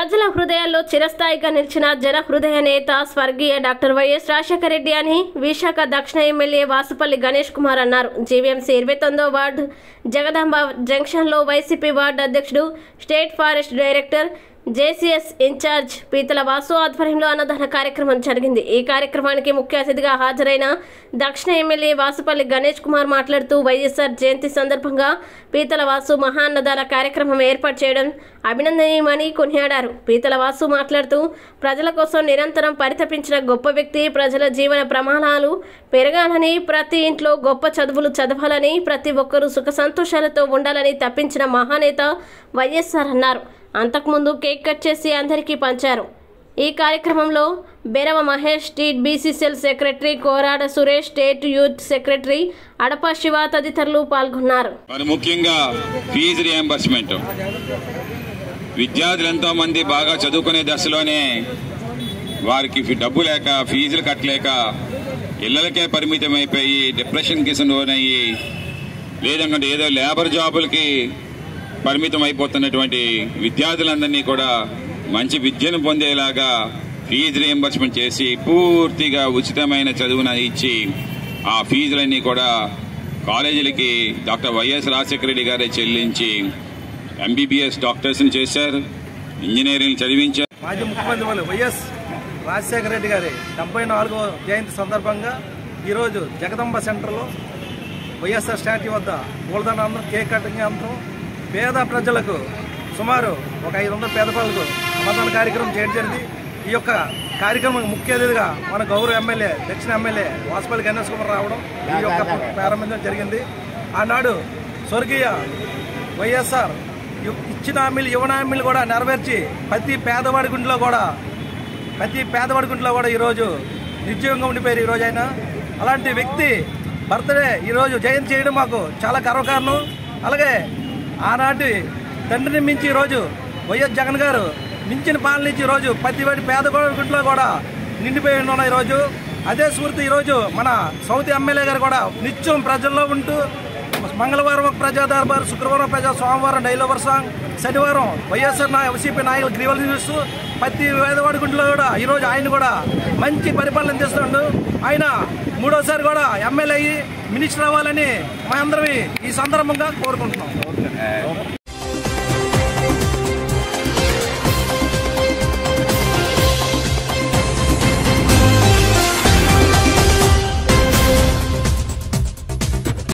ప్రజల హృదయాల్లో చిరస్థాయిగా నిలిచిన జన హృదయ నేత స్వర్గీయ డాక్టర్ వైఎస్ రాజశేఖర రెడ్డి అని విశాఖ దక్షిణ ఎమ్మెల్యే వాసుపల్లి గణేష్ కుమార్ అన్నారు జీవీఎంసీ ఇరవై తొమ్మిదో వార్డు జగదాంబ జంక్షన్లో వైసీపీ వార్డు అధ్యక్షుడు state forest director JCS in charge Peethala Vasu ఆధ్వర్యంలో అన్నదాన కార్యక్రమం జరిగింది ఈ కార్యక్రమానికి ముఖ్య అతిథిగా హాజరైన దక్షిణ ఎమ్మెల్యే వాసుపల్లి గణేష్ కుమార్ మాట్లాడుతూ వైఎస్ఆర్ జయంతి సందర్భంగా పీతల వాసు మహా అన్నదాన కార్యక్రమం ఏర్పాటు చేయడం అభినందనీయమని కొనియాడారు పీతల వాసు మాట్లాడుతూ ప్రజల కోసం నిరంతరం పరితపించిన గొప్ప వ్యక్తి ప్రజల జీవన ప్రమాణాలు పెరగాలని ప్రతి ఇంట్లో గొప్ప చదువులు చదవాలని ప్రతి ఒక్కరూ సుఖ సంతోషాలతో ఉండాలని తప్పించిన మహానేత వైఎస్ఆర్ అన్నారు అంతకుముందు కేక్ కట్ చేసి అందరికీ పంచారు ఈ కార్యక్రమంలో Berava Mahesh state BCCL secretary Korada Suresh state youth secretary Adapa Siva తదితరులు పాల్గొన్నారు మరి ముఖ్యంగా ఫీజు రియంబర్స్మెంట్ విద్యార్థులు ఎంతో మంది బాగా చదువుకునే దశలోనే వారికి ఫీ- డబ్బు లేక ఫీజులు కట్టలేక ఇళ్లకే పరిమితం అయిపోయి డిప్రెషన్ కింద లోనయ్యి లేదంటే ఏదో లేబర్ జాబులకి పరిమితం అయిపోతున్నటువంటి విద్యార్థులందరినీ కూడా మంచి విద్యను పొందేలాగా ఫీజు రియంబర్స్మెంట్ చేసి పూర్తిగా ఉచితమైన చదువును ఇచ్చి ఆ ఫీజులన్నీ కూడా కాలేజీలకి డాక్టర్ వైఎస్ రాజశేఖర రెడ్డి గారే చెల్లించి ఎంబీబీఎస్ డాక్టర్స్ని చేశారు ఇంజనీరింగ్ చదివించారు మాజీ ముఖ్యమంత్రి వాళ్ళు వైఎస్ రాజశేఖర రెడ్డి గారి డెబ్బై నాలుగో జయంతి సందర్భంగా ఈరోజు జగదంబ సెంటర్లో వైఎస్ఆర్ స్టాట్యూ వద్ద పూలదండం కేక్ కటింగ్ అంతం పేద ప్రజలకు సుమారు ఒక ఐదు వందల పేద ప్రజలకు అన్నదాన కార్యక్రమం చేయడం జరిగింది ఈ యొక్క కార్యక్రమం ముఖ్య అతిథిగా మన గౌరవ ఎమ్మెల్యే దక్షిణ ఎమ్మెల్యే వాసుపల్లి గణేష్ కుమార్ రావడం ఈ యొక్క ప్రారంభించడం జరిగింది ఆనాడు స్వర్గీయ వైఎస్ఆర్ ఇ- ఇచ్చిన హామీలు ఇవ్వని హామీలు కూడా నెరవేర్చి ప్రతి పేదవాడి గుంట్లో కూడా ప్రతి పేదవాడి గుంట్లో కూడా ఈరోజు నిర్జీవంగా ఉండిపోయారు ఈ రోజు ఆయన అలాంటి వ్యక్తి బర్త్డే ఈరోజు జయంతి చేయడం మాకు చాలా గర్వకారణం అలాగే ఆనాటి తండ్రిని మించి ఈరోజు వైఎస్ జగన్ గారు మించిన పాలన ఇచ్చి ఈరోజు ప్రతి వాడి పేదవాడి గుంట్లో కూడా నిండిపోయి ఉన్నాం ఈరోజు అదే స్ఫూర్తి ఈరోజు మన సౌత్ ఎమ్మెల్యే గారు కూడా నిత్యం ప్రజల్లో ఉంటూ మంగళవారం ఒక ప్రజా దర్బార్ శుక్రవారం ప్రజా సోమవారం డైలోవర్ సాంగ్ శనివారం వైఎస్ఆర్ నా వైసీపీ నాయకులు గ్రీవల్ చూస్తూ ప్రతి పేదవాడి గుంట్లో కూడా ఈరోజు ఆయన కూడా మంచి పరిపాలన చేస్తున్నాడు ఆయన మూడోసారి కూడా ఎమ్మెల్యే అయ్యి మినిస్టర్ అవ్వాలని మా అందరం ఈ సందర్భంగా కోరుకుంటున్నాం